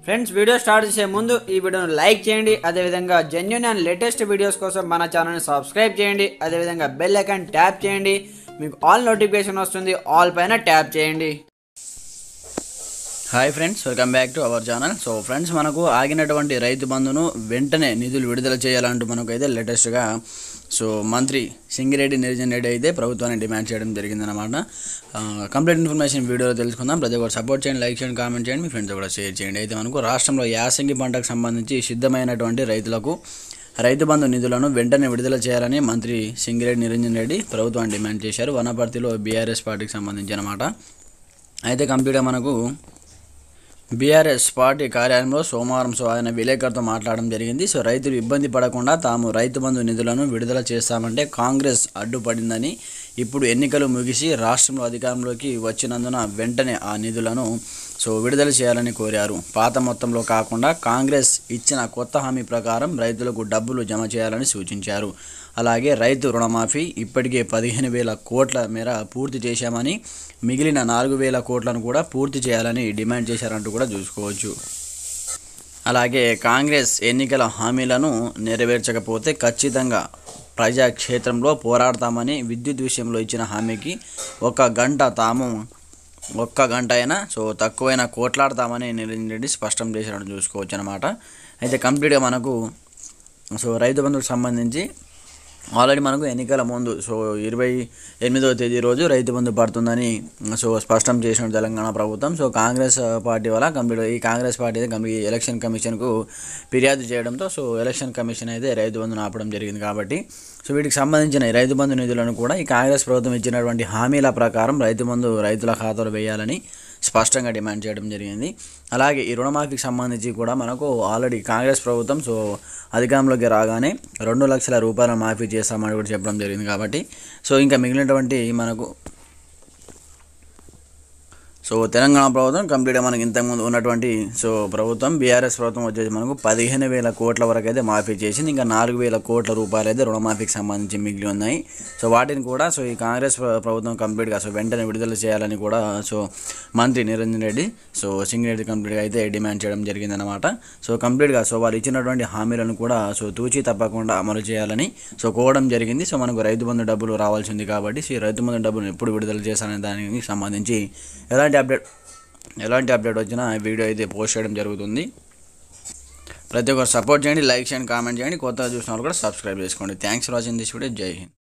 friends video start చేసే ముందు ఈ వీడియోను లైక్ చేయండి అదేవిధంగా జెన్యున్ అండ్ లేటెస్ట్ వీడియోస్ కోసం మన ఛానల్ని సబ్స్క్రైబ్ చేయండి అదేవిధంగా బెల్ ఐకాన్ ట్యాప్ చేయండి మీకు ఆల్ నోటిఫికేషన్ వస్తుంది ఆల్ పైన ట్యాప్ చేయండి hi friends welcome back to our channel so friends మనకు ఆగినటువంటి రైతు బంధును వెంటనే నిధులు విడుదల చేయాలంటూ మనకు అయితే లేటెస్ట్గా సో మంత్రి సింగిరెడ్డి నిరంజన్ రెడ్డి అయితే ప్రభుత్వాన్ని డిమాండ్ చేయడం జరిగిందనమాట కంప్లీట్ ఇన్ఫర్మేషన్ వీడియోలో తెలుసుకుందాం ప్రతి ఒక్కరు సపోర్ట్ చేయండి లైక్ చేయండి కామెంట్ చేయండి మీ ఫ్రెండ్స్ కూడా షేర్ చేయండి అయితే మనకు రాష్ట్రంలో యాసంగి పంటకు సంబంధించి సిద్ధమైనటువంటి రైతులకు రైతు బంధు నిధులను వెంటనే విడుదల చేయాలని మంత్రి సింగిరెడ్డి నిరంజన్ రెడ్డి ప్రభుత్వాన్ని డిమాండ్ చేశారు వనపర్తిలో బీఆర్ఎస్ పార్టీకి సంబంధించి అనమాట అయితే కంప్లీట్గా మనకు బీఆర్ఎస్ పార్టీ కార్యాలయంలో సోమవారం సో ఆయన విలేకరుతో మాట్లాడడం జరిగింది సో రైతులు ఇబ్బంది పడకుండా తాము రైతు బంధు నిధులను విడుదల చేస్తామంటే కాంగ్రెస్ అడ్డుపడిందని ఇప్పుడు ఎన్నికలు ముగిసి రాష్ట్రంలో అధికారంలోకి వచ్చినందున వెంటనే ఆ నిధులను సో విడుదల చేయాలని కోరారు పాత మొత్తంలో కాకుండా కాంగ్రెస్ ఇచ్చిన కొత్త హామీ ప్రకారం రైతులకు డబ్బులు జమ చేయాలని సూచించారు అలాగే రైతు రుణమాఫీ ఇప్పటికే పదిహేను వేల కోట్ల మేర పూర్తి చేశామని మిగిలిన నాలుగు వేల కోట్లను కూడా పూర్తి చేయాలని డిమాండ్ చేశారంటూ కూడా చూసుకోవచ్చు అలాగే కాంగ్రెస్ ఎన్నికల హామీలను నెరవేర్చకపోతే ఖచ్చితంగా ప్రజాక్షేత్రంలో పోరాడతామని విద్యుత్ విషయంలో ఇచ్చిన హామీకి ఒక గంట తాము ఒక్క గంట అయినా సో తక్కువైనా కోట్లాడతామని నిరంజన్ రెడ్డి స్పష్టం చేసినట్టు చూసుకోవచ్చు అనమాట అయితే కంప్లీట్గా మనకు సో రైతు బంధుకు సంబంధించి ఆల్రెడీ మనకు ఎన్నికల ముందు సో ఇరవై ఎనిమిదవ తేదీ రోజు రైతు బంధు పడుతుందని సో స్పష్టం చేసిన తెలంగాణ ప్రభుత్వం సో కాంగ్రెస్ పార్టీ వల్ల కంప్లీట్ ఈ కాంగ్రెస్ పార్టీ అయితే కంప్లీట్ ఎలక్షన్ కమిషన్కు ఫిర్యాదు చేయడంతో సో ఎలక్షన్ కమిషన్ అయితే రైతు బంధును ఆపడం జరిగింది కాబట్టి సో వీటికి సంబంధించిన ఈ రైతు బంధు నిధులను కూడా ఈ కాంగ్రెస్ ప్రభుత్వం ఇచ్చినటువంటి హామీల ప్రకారం రైతు బంధు రైతుల ఖాతాలో వేయాలని స్పష్టంగా డిమాండ్ చేయడం జరిగింది అలాగే ఈ రుణమాఫీకి సంబంధించి కూడా మనకు ఆల్రెడీ కాంగ్రెస్ ప్రభుత్వం సో అధికారంలోకి రాగానే రెండు లక్షల రూపాయల మాఫీ చేస్తామని కూడా చెప్పడం జరిగింది కాబట్టి సో ఇంకా మిగిలినటువంటి మనకు సో తెలంగాణ ప్రభుత్వం కంప్లీట్గా మనకి ఇంతకుముందు ఉన్నటువంటి సో ప్రభుత్వం బీఆర్ఎస్ ప్రభుత్వం వచ్చేసి మనకు పదిహేను వేల కోట్ల వరకు అయితే మాఫీ చేసింది ఇంకా నాలుగు వేల కోట్ల రూపాయలు అయితే రుణమాఫీకి సంబంధించి మిగిలి ఉన్నాయి సో వాటిని కూడా సో ఈ కాంగ్రెస్ ప్ర- ప్రభుత్వం కంప్లీట్గా సో వెంటనే విడుదల చేయాలని కూడా సో మంత్రి నిరంజన్ రెడ్డి సో సింగిరెడ్డి కంప్లీట్గా అయితే డిమాండ్ చేయడం జరిగిందనమాట సో కంప్లీట్గా సో వాళ్ళు ఇచ్చినటువంటి హామీలను కూడా సో తూచి తప్పకుండా అమలు చేయాలని సో కోవడం జరిగింది సో మనకు రైతు బంధు డబ్బులు రావాల్సింది కాబట్టి సో ఈ రైతు బంధు డబ్బులు ఎప్పుడు విడుదల చేశారనే దానికి సంబంధించి ఎలాంటి అప్డేట్ ఎలాంటి అప్డేట్ వచ్చినా ఈ వీడియో అయితే పోస్ట్ చేయడం జరుగుతుంది ప్రతి ఒక్కరు సపోర్ట్ చేయండి లైక్ చేయండి కామెంట్ చేయండి కొత్తగా చూసిన వాళ్ళు కూడా సబ్స్క్రైబ్ చేసుకోండి thanks for watching this video జై హింద్